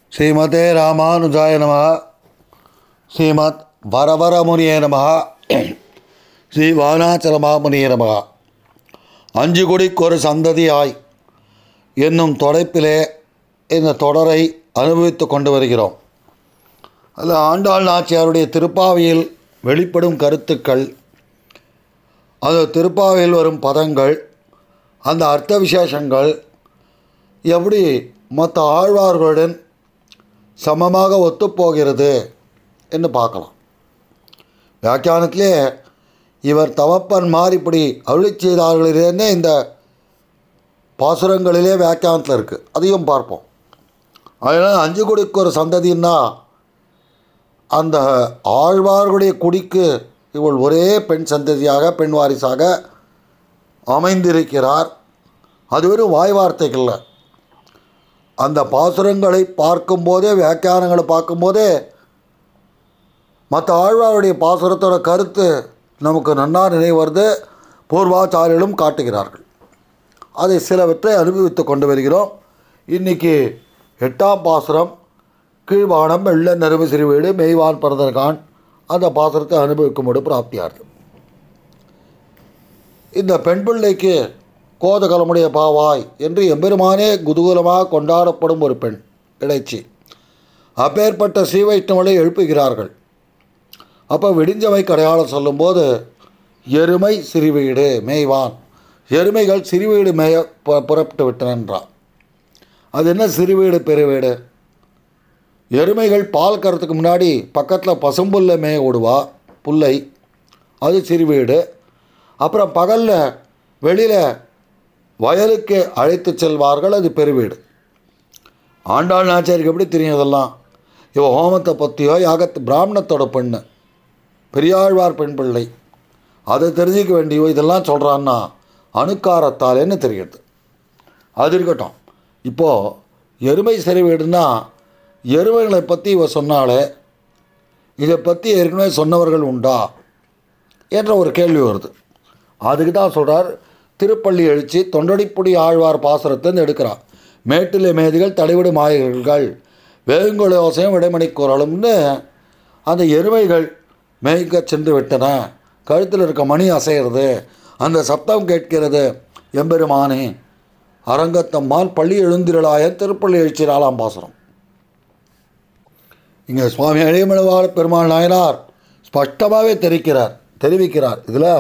ஸ்ரீமதே ராமானுஜாய நம ஸ்ரீமத் வரவரமுனியே நம ஸ்ரீ வானாச்சலமாமுனியே நம அஞ்சு குடிக்கொரு சந்ததியாய் என்னும் தொடைப்பிலே இந்த தொடரை அனுபவித்து கொண்டு வருகிறோம் அதில் ஆண்டாள் நாச்சியாருடைய திருப்பாவையில் வெளிப்படும் கருத்துக்கள் அந்த திருப்பாவையில் வரும் பதங்கள் அந்த அர்த்த விசேஷங்கள் எப்படி மற்ற ஆழ்வார்களுடன் சமமாக ஒத்துப்போகிறது என்று பார்க்கலாம் வியாக்கியானத்திலே இவர் தவப்பன்மார் இப்படி அருளி செய்தார்களிலேருந்தே இந்த பாசுரங்களிலே வியாக்கியானத்தில் இருக்குது அதையும் பார்ப்போம் அதனால் அஞ்சு குடிக்கு ஒரு சந்ததின்னா அந்த ஆழ்வார்களுடைய குடிக்கு இவள் ஒரே பெண் சந்ததியாக பெண் வாரிசாக அமைந்திருக்கிறார் அது வெறும் வாய் வார்த்தைகள்ல அந்த பாசுரங்களை பார்க்கும்போதே வியாக்கியானங்களை பார்க்கும்போதே மற்ற ஆழ்வாருடைய பாசுரத்தோட கருத்து நமக்கு நன்னா நினைவு வருது பூர்வாச்சாரியர்களும் காட்டுகிறார்கள் அதை சிலவற்றை அனுபவித்து கொண்டு வருகிறோம் இன்றைக்கி எட்டாம் பாசுரம் கீழ்வானம் வெள்ள நறுவு சிறுவீடு மெய்வான் பரதர்கான் அந்த பாசுரத்தை அனுபவிக்கும்போது பிராப்தியாகிறது இந்த பெண் பிள்ளைக்கு கோதகலமுடைய பாவாய் என்று எம்பெருமானே குதூகலமாக கொண்டாடப்படும் ஒரு பெண் இடைச்சி அப்பேற்பட்ட ஸ்ரீவைஷ்ணவனை எழுப்புகிறார்கள் அப்போ விடிஞ்சவை கடையாளம் சொல்லும்போது எருமை சிறுவீடு மேய்வான் எருமைகள் சிறுவீடு மேய பு- புறப்பட்டு விட்டனன்றான் அது என்ன சிறுவீடு பெருவீடு எருமைகள் பால் கறத்துக்கு முன்னாடி பக்கத்தில் பசும்புல்லை மேய விடுவா புல்லை அது சிறுவீடு அப்புறம் பகலில் வெளியில் வயலுக்கு அழைத்து செல்வார்கள் அது பெருவீடு ஆண்டாள் நாச்சியாருக்கு எப்படி தெரியும் இதெல்லாம் இவ ஹோமத்தை பற்றியோ யாகத்து பிராமணத்தோட பெண்ணு பெரியாழ்வார் பெண் பிள்ளை அதை தெரிஞ்சிக்க வேண்டியோ இதெல்லாம் சொல்கிறான்னா அணுக்காரத்தாலேன்னு தெரியுது அது இருக்கட்டும் இப்போது எருமை சிறுவீடுனா எருமைகளை பற்றி இவ சொன்னாலே இதை பற்றி ஏற்கனவே சொன்னவர்கள் உண்டா என்ற ஒரு கேள்வி வருது அதுக்கு தான் சொல்கிறார் திருப்பள்ளி எழுச்சி தொண்டடிப்புடி ஆழ்வார் பாசுரத்தை எடுக்கிறார் மேட்டிலே மேதிகள் தடைவிடு மாயர்கள் வேங்குல யோசையும் விடைமணி குரலும்னு அந்த எருமைகள் மேய்க்க சென்று விட்டன கழுத்தில் இருக்க மணி அசைகிறது அந்த சப்தம் கேட்கிறது எம்பெருமானே அரங்கத்தம்மாள் பள்ளி எழுந்திரளாய திருப்பள்ளி எழுச்சி நாலாம் பாசுரம் இங்கே சுவாமி அழிமலவாள பெருமாள் நாயனார் ஸ்பஷ்டமாகவே தெரிவிக்கிறார் தெரிவிக்கிறார் இதில்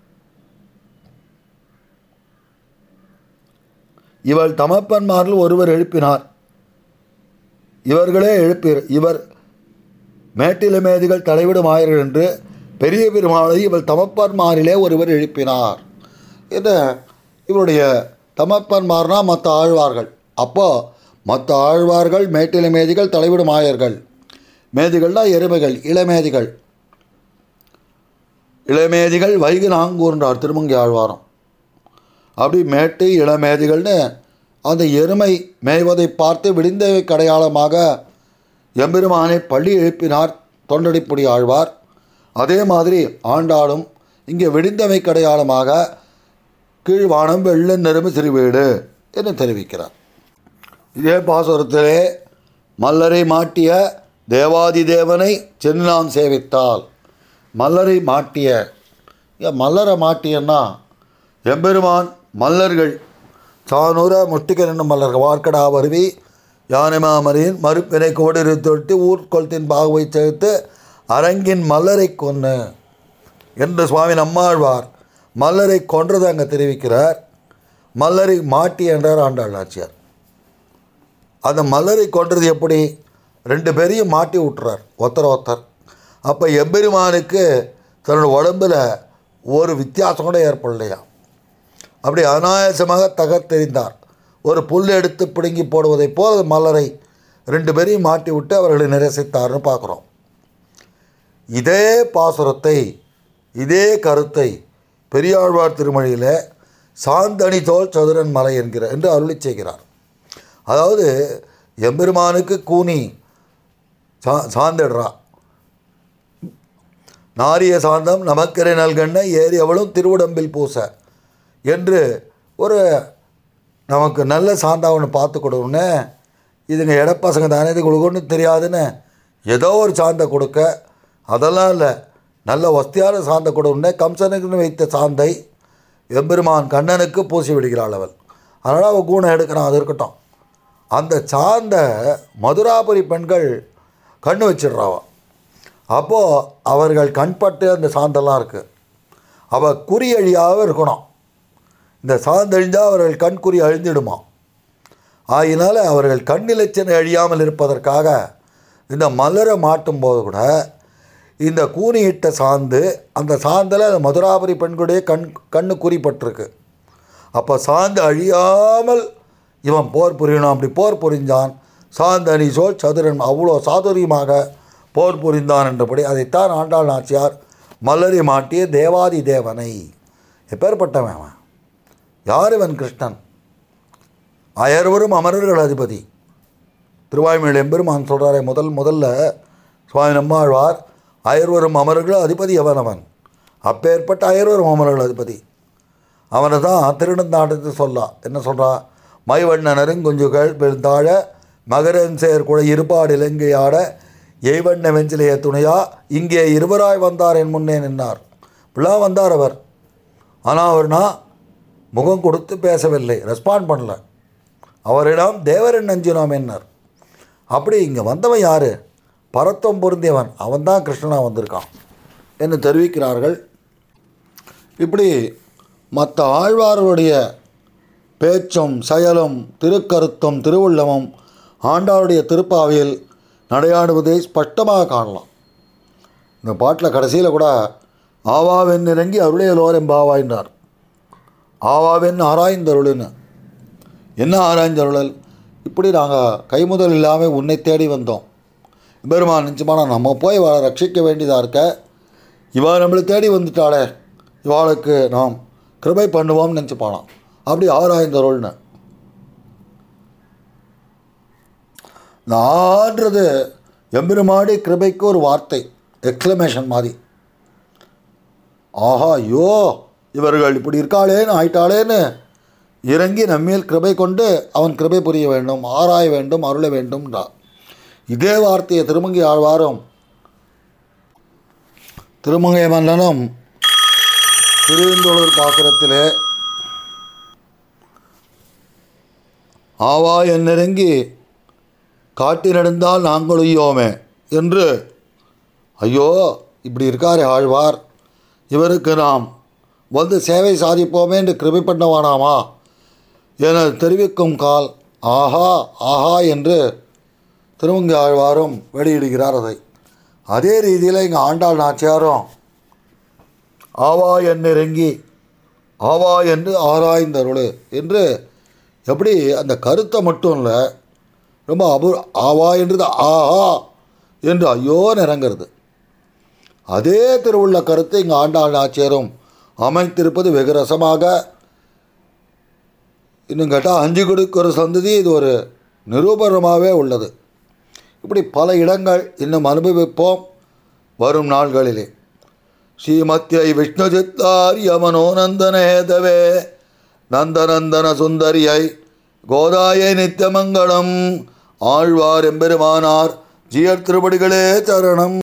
இவள் தமப்பன்மாரில் ஒருவர் எழுப்பினார் இவர்களே எழுப்பீர் இவர் மேட்டில மேதிகள் தலைவிடும் ஆயர்கள் என்று பெரிய பெருமாளை இவள் தமப்பன்மாரிலே ஒருவர் எழுப்பினார் இது இவருடைய தமப்பன்மார்னா மற்ற ஆழ்வார்கள் அப்போ மற்ற ஆழ்வார்கள் மேட்டில மேதிகள் தலைவிடும் ஆயர்கள் மேதிகள்னா எருமைகள் இளமேதிகள் இளமேதிகள் வைகு நாங்கூர்ன்றார் திருமங்கி ஆழ்வாரம் அப்படி மேட்டு இளமேதிகள்னு அந்த எருமை மேய்வதை பார்த்து விடிந்தவை கடையாளமாக எம்பெருமானை பள்ளி எழுப்பினார் தொண்டடிப்புடி ஆழ்வார் அதே மாதிரி ஆண்டாளும் இங்கே விடிந்தவை கடையாளமாக கீழ்வானம் வெள்ள நெருமை சிறுவீடு என்று தெரிவிக்கிறார் இதே பாசுரத்திலே மல்லரை மாட்டிய தேவாதி தேவனை சென்னான் சேவித்தால் மல்லரை மாட்டிய இங்க மல்லரை மாட்டியன்னா எம்பெருமான் மல்லர்கள் சானூர முட்டிகன் என்னும் மல்லர்கள் வார்க்கடா வருவி யானைமாமரியின் மறுப்பினை கோடிரு தொட்டு ஊர்கொளத்தின் பாகுவை சேர்த்து அரங்கின் மல்லரை கொன்னு என்று சுவாமி நம்மாழ்வார் மல்லரை கொன்றதை அங்கே தெரிவிக்கிறார் மல்லரை மாட்டி என்றார் ஆண்டாள் நாச்சியார் அந்த மல்லரை கொன்றது எப்படி ரெண்டு பேரையும் மாட்டி விட்டுறார் ஒருத்தர் ஒருத்தர் அப்போ எம்பெருமானுக்கு தன்னோட உடம்பில் ஒரு வித்தியாசம் கூட ஏற்படலையா அப்படி அனாயாசமாக தகர்த்தெறிந்தார் ஒரு புல் எடுத்து பிடுங்கி போடுவதைப் போல் மலரை ரெண்டு பேரையும் மாட்டி விட்டு அவர்களை நிரசித்தார்னு பார்க்குறோம் இதே பாசுரத்தை இதே கருத்தை பெரியாழ்வார் திருமொழியில் சாந்தனி தோல் சதுரன் மலை என்கிற என்று அருளி செய்கிறார் அதாவது எம்பெருமானுக்கு கூனி சா சாந்திடுறா நாரிய சாந்தம் நமக்கரை நல்கண்ண ஏறி அவளும் திருவுடம்பில் பூச என்று ஒரு நமக்கு நல்ல சாந்தாவனை பார்த்து கொடுன்னு இதுங்க இடப்பசங்க தானே இது கொடுக்கணும்னு தெரியாதுன்னு ஏதோ ஒரு சாந்தை கொடுக்க அதெல்லாம் இல்லை நல்ல வஸ்தியான சாந்தை கொடுன்னு கம்சனுக்குன்னு வைத்த சாந்தை எம்பெருமான் கண்ணனுக்கு பூசி விடுகிறாள் அவள் அதனால் அவள் கூணம் எடுக்கிறான் அது இருக்கட்டும் அந்த சாந்தை மதுராபுரி பெண்கள் கண்ணு வச்சிடுறாவ அப்போது அவர்கள் கண்பட்டு அந்த சாந்தெல்லாம் இருக்குது அவள் குறி அழியாகவும் இருக்கணும் இந்த சாந்தழிஞ்சால் அவர்கள் கண்குறி அழிந்திடுமா ஆகினால அவர்கள் கண்ணிலச்சனை அழியாமல் இருப்பதற்காக இந்த மலரை மாட்டும் போது கூட இந்த கூனியிட்ட சாந்து அந்த சாந்தில் அந்த மதுராபுரி பெண்களுடைய கண் கண்ணு குறிப்பட்டிருக்கு அப்போ சாந்து அழியாமல் இவன் போர் புரியணும் அப்படி போர் புரிந்தான் சாந்தனி சோல் சதுரன் அவ்வளோ சாதுரியமாக போர் புரிந்தான் என்றபடி அதைத்தான் ஆண்டாள் நாச்சியார் மலரி மாட்டிய தேவாதி தேவனை எப்பேற்பட்டவன் அவன் யார் இவன் கிருஷ்ணன் அயர்வரும் அமரர்கள் அதிபதி திருவாய்மொழி எம்பெருமான் சொல்கிறாரே முதல் முதல்ல சுவாமி நம்மாழ்வார் அயர்வரும் அமரர்கள் அதிபதி அவன் அவன் அப்பேற்பட்ட அயர்வரும் அமரர்கள் அதிபதி அவனை தான் திருநந்தாண்டத்து சொல்லா என்ன சொல்கிறா மைவண்ணனரும் கொஞ்சுகள் பெருந்தாழ மகரன் சேர் குழை இருப்பாடு இலங்கையாட எய்வண்ண வெஞ்சிலைய துணையா இங்கே இருவராய் வந்தார் என் முன்னே நின்னார் இப்படிலாம் வந்தார் அவர் ஆனால் அவர்னா முகம் கொடுத்து பேசவில்லை ரெஸ்பாண்ட் பண்ணல அவரிடம் தேவரன் நஞ்சினோம் என்னார் அப்படி இங்கே வந்தவன் யார் பரத்தம் பொருந்தியவன் அவன்தான் கிருஷ்ணனாக வந்திருக்கான் என்று தெரிவிக்கிறார்கள் இப்படி மற்ற ஆழ்வார்களுடைய பேச்சும் செயலும் திருக்கருத்தும் திருவுள்ளமும் ஆண்டாளுடைய திருப்பாவையில் நடையாடுவதை ஸ்பஷ்டமாக காணலாம் இந்த பாட்டில் கடைசியில் கூட ஆவாவென் இறங்கி அருளையலோர் எம்பாவாயின்றார் ஆவாவென் ஆராய்ந்தருளுன்னு என்ன ஆராய்ந்தருளல் இப்படி நாங்கள் கைமுதல் இல்லாமல் உன்னை தேடி வந்தோம் பெருமான் நிச்சயமான நம்ம போய் இவளை ரட்சிக்க வேண்டியதாக இருக்க இவா நம்மளை தேடி வந்துட்டாளே இவாளுக்கு நாம் கிருபை பண்ணுவோம்னு நினச்சிப்பானாம் அப்படி ஆராய்ந்தருள்னு இந்த ஆன்றது எம்பெருமாடி கிருபைக்கு ஒரு வார்த்தை எக்ஸ்க்ளமேஷன் மாதிரி ஆஹா ஐயோ இவர்கள் இப்படி இருக்காளேன்னு ஆயிட்டாளேன்னு இறங்கி நம்மேல் கிருபை கொண்டு அவன் கிருபை புரிய வேண்டும் ஆராய வேண்டும் அருள வேண்டும்ன்றார் இதே வார்த்தையை திருமங்கை ஆழ்வாரும் திருமங்கை மன்னனும் திருந்தொழர் பாசுரத்திலே ஆவா என் நெருங்கி காட்டி நடந்தால் நாங்கள் உய்யோமே என்று ஐயோ இப்படி இருக்காரே ஆழ்வார் இவருக்கு நாம் வந்து சேவை சாதிப்போமே என்று கிருபை பண்ணவானாமா என தெரிவிக்கும் கால் ஆஹா ஆஹா என்று திருமங்கை ஆழ்வாரும் வெளியிடுகிறார் அதை அதே ரீதியில் இங்கே ஆண்டாள் நாச்சியாரும் ஆவா என் நெருங்கி ஆவா என்று ஆராய்ந்தருளு என்று எப்படி அந்த கருத்தை மட்டும் இல்லை ரொம்ப அபு ஆவா என்றது ஆஹா என்று ஐயோ நிறங்கிறது அதே திருவுள்ள கருத்தை இங்கே ஆண்டாள் நாச்சியரும் அமைத்திருப்பது வெகு ரசமாக இன்னும் கேட்டால் அஞ்சு கொடுக்கிற சந்ததி இது ஒரு நிரூபணமாகவே உள்ளது இப்படி பல இடங்கள் இன்னும் அனுபவிப்போம் வரும் நாள்களிலே ஸ்ரீமத்யை விஷ்ணு சித்தாரிய மனோநந்தனேதவே நந்தநந்தன சுந்தரியை கோதாயை நித்தியமங்கலம் ஆழ்வார் எம்பெருமானார் ஜியர் திருப்படிகளே சரணம்